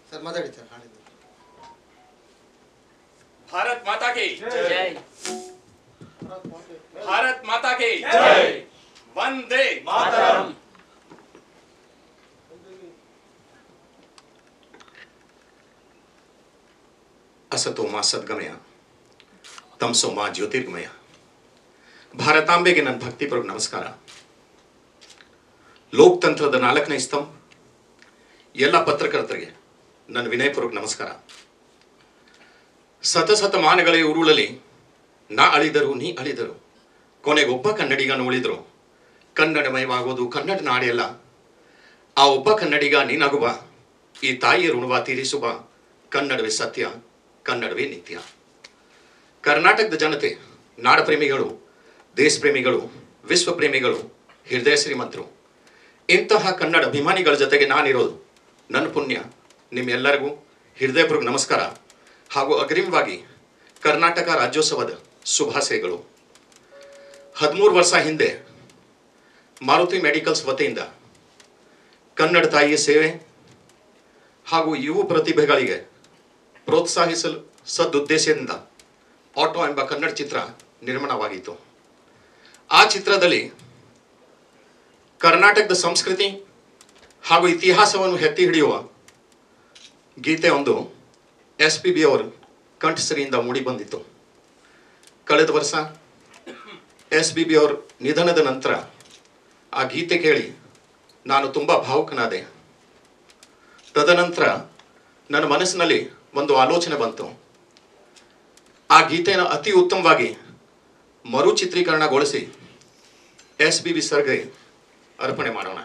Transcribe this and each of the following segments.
sir ಮಾತಾಡಿ sir ಹಾಡಿದ್ದು Bharat माता की जय भारत माता की जय वंदे मातरम ಅಸತೋ ಮಾ ಸದ್ಗಮಯ ತಮಸೋ ಮಾ ಜ್ಯೋತಿರ್ಗಮಯ ಭಾರತಾಂಬೆಗೆ ನನ್ನ ಭಕ್ತಿಪೂರ್ವಕ ನಮಸ್ಕಾರ ಲೋಕತಂತ್ರದ ನಾಲ್ಕನೇ ಸ್ತಂಭ ಎಲ್ಲ ಪತ್ರಕರ್ತರಿಗೆ ನನ್ನ ವಿನಯಪೂರ್ವಕ ನಮಸ್ಕಾರ ಸತಸತ ಮಾನಗಳೇ ಉರುಳಲಿ ನಾ ಅಳಿದರು ನೀ ಅಳಿದರು ಕೊನೆಗೊಬ್ಬ ಕನ್ನಡಿಗನ ಉಳಿದರು ಕನ್ನಡಮಯವಾಗೋದು ಕನ್ನಡ ನಾಡೆಲ್ಲ ಆ ಒಬ್ಬ ಕನ್ನಡಿಗ ನೀನಾಗುವ ಈ ತಾಯಿಯ ಋಣವ ತೀರಿಸುವ ಕನ್ನಡವೇ ಸತ್ಯ ಕನ್ನಡವೇ ನಿತ್ಯ ಕರ್ನಾಟಕದ ಜನತೆ ನಾಡ ಪ್ರೇಮಿಗಳು ದೇಶ ಪ್ರೇಮಿಗಳು ವಿಶ್ವ ಪ್ರೇಮಿಗಳು ಹೃದಯ ಶ್ರೀಮಂತರು ಇಂತಹ ಕನ್ನಡ ಅಭಿಮಾನಿಗಳ ಜೊತೆಗೆ ನಾನಿರೋದು ನನ್ನ ಪುಣ್ಯ ನಿಮ್ಮೆಲ್ಲರಿಗೂ ಹೃದಯಪೂರ್ವಕ ನಮಸ್ಕಾರ ಹಾಗೂ ಅಗ್ರಿಮವಾಗಿ ಕರ್ನಾಟಕ ರಾಜ್ಯೋತ್ಸವದ ಶುಭಾಶಯಗಳು ಹದಿಮೂರು ವರ್ಷ ಹಿಂದೆ ಮಾರುತಿ ಮೆಡಿಕಲ್ಸ್ ವತಿಯಿಂದ ಕನ್ನಡ ತಾಯಿಯ ಸೇವೆ ಹಾಗೂ ಯುವ ಪ್ರತಿಭೆಗಳಿಗೆ ಪ್ರೋತ್ಸಾಹಿಸಲು ಸದುದ್ದೇಶದಿಂದ ಆಟೋ ಎಂಬ ಕನ್ನಡ ಚಿತ್ರ ನಿರ್ಮಾಣವಾಗಿತ್ತು ಆ ಚಿತ್ರದಲ್ಲಿ ಕರ್ನಾಟಕದ ಸಂಸ್ಕೃತಿ ಹಾಗೂ ಇತಿಹಾಸವನ್ನು ಎತ್ತಿ ಹಿಡಿಯುವ ಗೀತೆ ಒಂದು ಎಸ್ ಪಿ ಬಿ ಅವರು ಕಂಠಶ್ರೀಯಿಂದ ಮೂಡಿಬಂದಿತ್ತು ಕಳೆದ ವರ್ಷ ಎಸ್ ಬಿ ಬಿ ಅವ್ರ ನಿಧನದ ನಂತರ ಆ ಗೀತೆ ಕೇಳಿ ನಾನು ತುಂಬ ಭಾವುಕನಾದೆ ತದನಂತರ ನನ್ನ ಮನಸ್ಸಿನಲ್ಲಿ ಒಂದು ಆಲೋಚನೆ ಬಂತು ಆ ಗೀತೆಯನ್ನು ಅತಿ ಉತ್ತಮವಾಗಿ ಮರು ಚಿತ್ರೀಕರಣಗೊಳಿಸಿ ಎಸ್ ಬಿ ಬಿ ಸರ್ಗೆ ಅರ್ಪಣೆ ಮಾಡೋಣ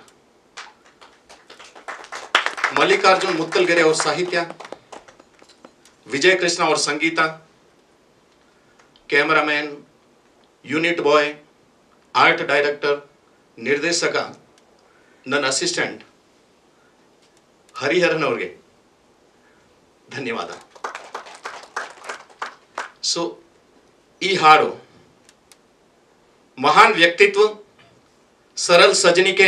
ಮಲ್ಲಿಕಾರ್ಜುನ್ ಮುತ್ತಲ್ಗೆರೆ ಅವ್ರ ಸಾಹಿತ್ಯ ವಿಜಯ ಕೃಷ್ಣ ಅವ್ರ ಸಂಗೀತ cameraman unit boy art director ನಿರ್ದೇಶಕ ನನ್ನ ಅಸಿಸ್ಟೆಂಟ್ ಹರಿಹರನ್ ಅವ್ರಿಗೆ ಧನ್ಯವಾದ ಸೊ ಈ ಹಾಡು ಮಹಾನ್ ವ್ಯಕ್ತಿತ್ವ ಸರಲ್ ಸಜನಿಕೆ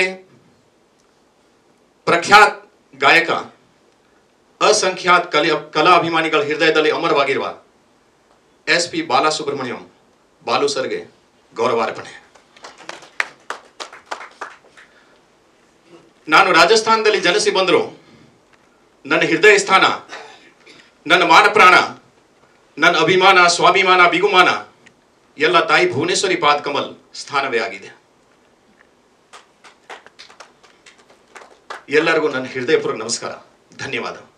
ಪ್ರಖ್ಯಾತ್ ಗಾಯಕ ಅಸಂಖ್ಯಾತ್ ಕಲೆ ಕಲಾ ಅಭಿಮಾನಿಗಳ ಹೃದಯದಲ್ಲಿ ಅಮರವಾಗಿರುವ ಎಸ್ ಪಿ ಬಾಲಸುಬ್ರಹ್ಮಣ್ಯಂ ಬಾಲು ಸರ್ಗೆ ಗೌರವಾರ್ಪಣೆ ನಾನು ರಾಜಸ್ಥಾನದಲ್ಲಿ ಜನಿಸಿ ಬಂದರು ನನ್ನ ಹೃದಯ ಸ್ಥಾನ ನನ್ನ ಮಾನ ಪ್ರಾಣ ನನ್ನ ಅಭಿಮಾನ ಸ್ವಾಭಿಮಾನ ಬಿಗುಮಾನ ಎಲ್ಲ ತಾಯಿ ಭುವನೇಶ್ವರಿ ಪಾದ ಕಮಲ್ ಸ್ಥಾನವೇ ಆಗಿದೆ ಎಲ್ಲರಿಗೂ ನನ್ನ ಹೃದಯಪೂರ್ವಕ ನಮಸ್ಕಾರ ಧನ್ಯವಾದ